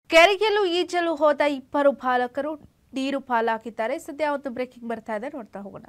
ಕೆರೆಗೆಲ್ಲೂ ಈಜಲು ಹೋದ ಇಬ್ಬರು ಬಾಲಕರು ನೀರು ಪಾಲಾಗಿದ್ದಾರೆ ಸದ್ಯ ಒಂದು ಬ್ರೇಕಿಂಗ್ ಬರ್ತಾ ಇದೆ ನೋಡ್ತಾ ಹೋಗೋಣ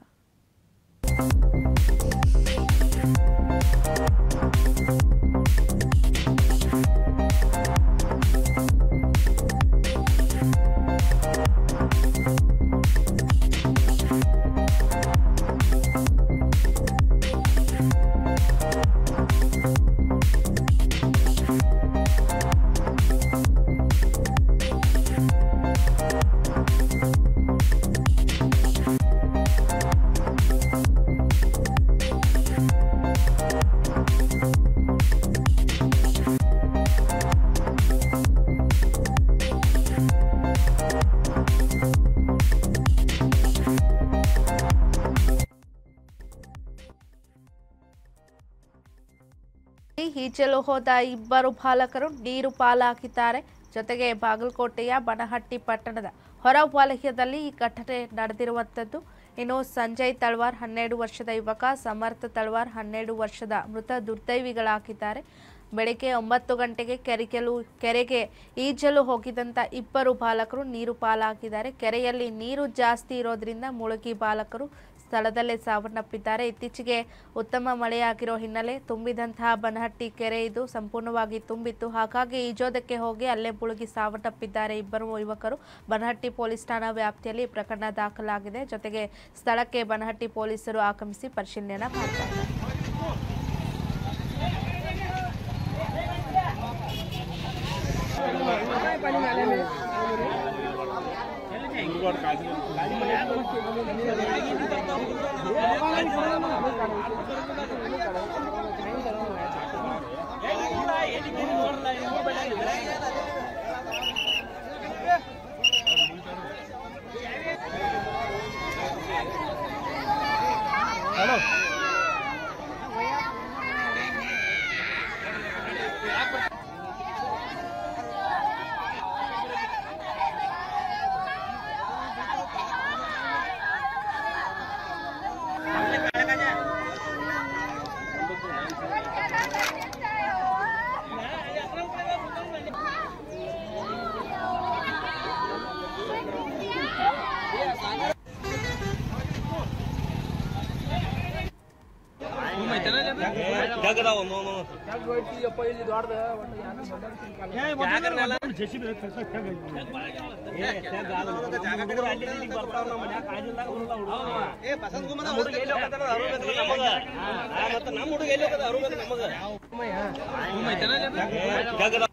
ಈಜಲು ಹೋದ ಇಬ್ಬರು ಬಾಲಕರು ನೀರು ಪಾಲಾಗಿದ್ದಾರೆ ಜೊತೆಗೆ ಬಾಗಲಕೋಟೆಯ ಬನಹಟ್ಟಿ ಪಟ್ಟಣದ ಹೊರವಲಯದಲ್ಲಿ ಈ ಘಟನೆ ನಡೆದಿರುವಂಥದ್ದು ಇನ್ನು ಸಂಜಯ್ ತಳ್ವಾರ್ ಹನ್ನೆರಡು ವರ್ಷದ ಯುವಕ ಸಮರ್ಥ ತಳ್ವಾರ್ ಹನ್ನೆರಡು ವರ್ಷದ ಮೃತ ದುರ್ದೈವಿಗಳಾಗಿದ್ದಾರೆ ಬೆಳಗ್ಗೆ ಒಂಬತ್ತು ಗಂಟೆಗೆ ಕೆರೆಗೆಲು ಕೆರೆಗೆ ಈಜಲು ಹೋಗಿದಂತ ಇಬ್ಬರು ಬಾಲಕರು ನೀರು ಪಾಲಾಗಿದ್ದಾರೆ ಕೆರೆಯಲ್ಲಿ ನೀರು ಜಾಸ್ತಿ ಇರೋದ್ರಿಂದ ಮುಳುಗಿ ಬಾಲಕರು ಸ್ಥಳದಲ್ಲೇ ಸಾವನ್ನಪ್ಪಿದ್ದಾರೆ ಇತ್ತೀಚೆಗೆ ಉತ್ತಮ ಮಳೆಯಾಗಿರೋ ಹಿನ್ನೆಲೆ ತುಂಬಿದಂತಹ ಬನಹಟ್ಟಿ ಕೆರೆ ಇದು ಸಂಪೂರ್ಣವಾಗಿ ತುಂಬಿತ್ತು ಹಾಗಾಗಿ ಈಜೋದಕ್ಕೆ ಹೋಗಿ ಅಲ್ಲೇ ಮುಳುಗಿ ಸಾವನ್ನಪ್ಪಿದ್ದಾರೆ ಇಬ್ಬರು ಯುವಕರು ಬನಹಟ್ಟಿ ಪೊಲೀಸ್ ಠಾಣಾ ವ್ಯಾಪ್ತಿಯಲ್ಲಿ ಈ ಪ್ರಕರಣ ದಾಖಲಾಗಿದೆ ಜೊತೆಗೆ ಸ್ಥಳಕ್ಕೆ ಬನಹಟ್ಟಿ ಪೊಲೀಸರು ಆಗಮಿಸಿ ಪರಿಶೀಲನೆ ಮಾಡ್ತಾರೆ ಜಗದಾವ ನೋನು ನಮ್ಮ ಹುಡುಗ ಎಲ್ಲಿ ಹೋಗದ ಅರುಗದ ನಮಗ ಜಗದ